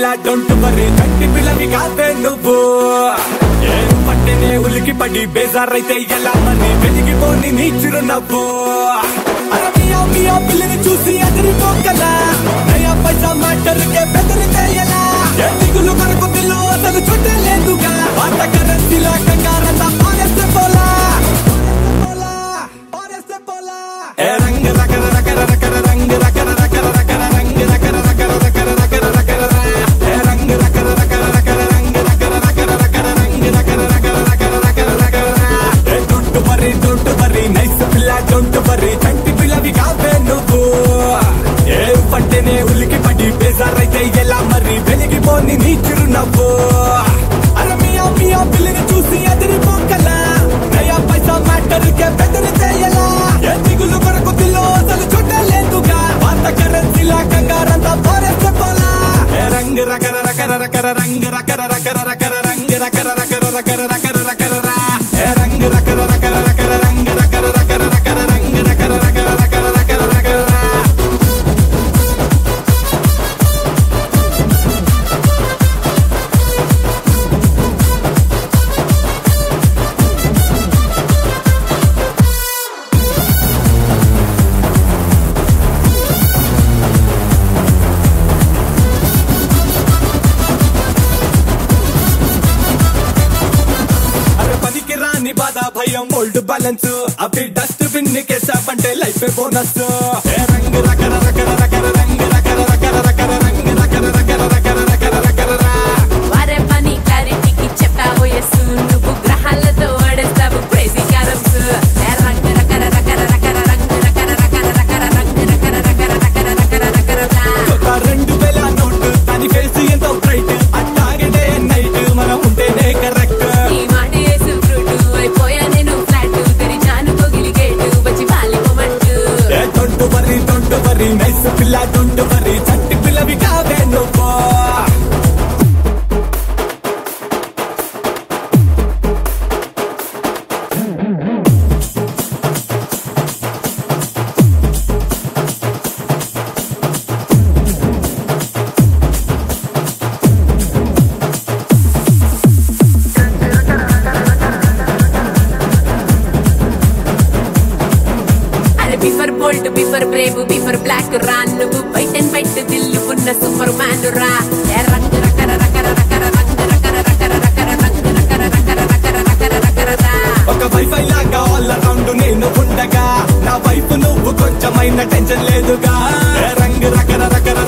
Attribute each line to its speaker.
Speaker 1: Don't వరి కంటి పిల్లవి కాదే నువ్వు ఏం పట్టినే ఉలికి పడి బేజారైతే ఎలా మరి వెలిగిపోని నీ చిరునవ్వు అరే మియా మియా పిల్లని చూసి అదిరిపోకలా నయా పైసా మాటర్కే బెదిరితే ఎలా ఏ దిగులు కొరకు దిల్లు అసలు చుట్టలేదుగా పాత కరెన్సీలా కంగారంతా పారేస్తే పోలా పోలా పారేస్తే పోలా ఏ రంగు రకర రకర రకర రంగు రకర రకర రకర రంగు రకర రకర రకర రకర రకర రా. ఏ రంగు రకర రకర రకర రంగు రకర రకర రకర రంగు రకర రకర రకర రకర రకర రా. ఏ దుడ్డు మరి దుడ్డు మరి నైస్ పిల్ల డొంటు మరి చంటి పిల్లవి కావే నువ్వు ఏ పట్టెనే ఉలికి పడి బేజారైతే ఎలా మరి వెలిగిపోని నీ చిరునవ్వు అరే మియా మియా పిల్లని చూసి అదిరిపోకలా నయా పైసా మ్యాటర్ కే బెదిరితే ఎలా ఏ దిగులు కొరకు దిల్లో అసలు చుట్టలేదుగా పాత కరెన్సీలా కంగారంతా పారేస్తే పోలా ఏ రంగు రకర రకర రకర రంగు రకర రకర రకర రంగు రకర రకర రకర రకర రకర రా ఏ రంగు రకర రకర రకర రంగు రకర రకర రకర రంగు రకర రకర రకర రకర రకర రా అరే పనికి రాని బాధ భయం ఓల్డ్ బ్యాలెన్స్ అవి డస్ట్ బిన్ కేసావంటే లైఫ్ బోనస్ ఏ రంగు రకర రకర రకర రంగు రకర రకర రకర రంగు రకర రకర రకర రకర రకర రా
Speaker 2: వారే పని క్లారిటీకి చెప్పావు ఎస్ నువ్వు గ్రహాలతో ఆడేస్తావు క్రేజీ క్యారమ్స్ రంగు రకర రకర రకర రంగు రకర రకర రకర రంగు రకర రకర రకర రకర రకర
Speaker 1: ఒక రెండు వేల నోటు దాని ఫేస్ ఎంతో బ్రైట్ అట్టాగే డే నైట్ మనం ఉంటేనే కరెక్ట్
Speaker 2: ఈ మాట వేసు ఫ్రూట్ అయిపోయా నేను ఫ్లాట్ తెరిచాను పొగిలి గేటు వచ్చి పాలిపోమంటూ
Speaker 1: ఏ తొంటు వరి తొంటు వరి నైస్ పిల్ల తొంటు వరి చంటి పిల్లవి కావే నువ్వు
Speaker 2: అరే before bolt before brave before black రా నువ్వు బయట అండ్ బయట దిల్లు ఉన్న సూపర్ మ్యాన్ రా ఏ రంగు రకర రకర రకర రంగు రకర రకర రకర రంగు రకర రకర రకర రకర రకర రా
Speaker 1: ఒక వైఫై లాగా ఆల్ అరౌండ్ నేను ఉండగా నా వైఫ్ నువ్వు కొంచెమైన టెన్షన్ లేదుగా ఏ రంగు రకర రకర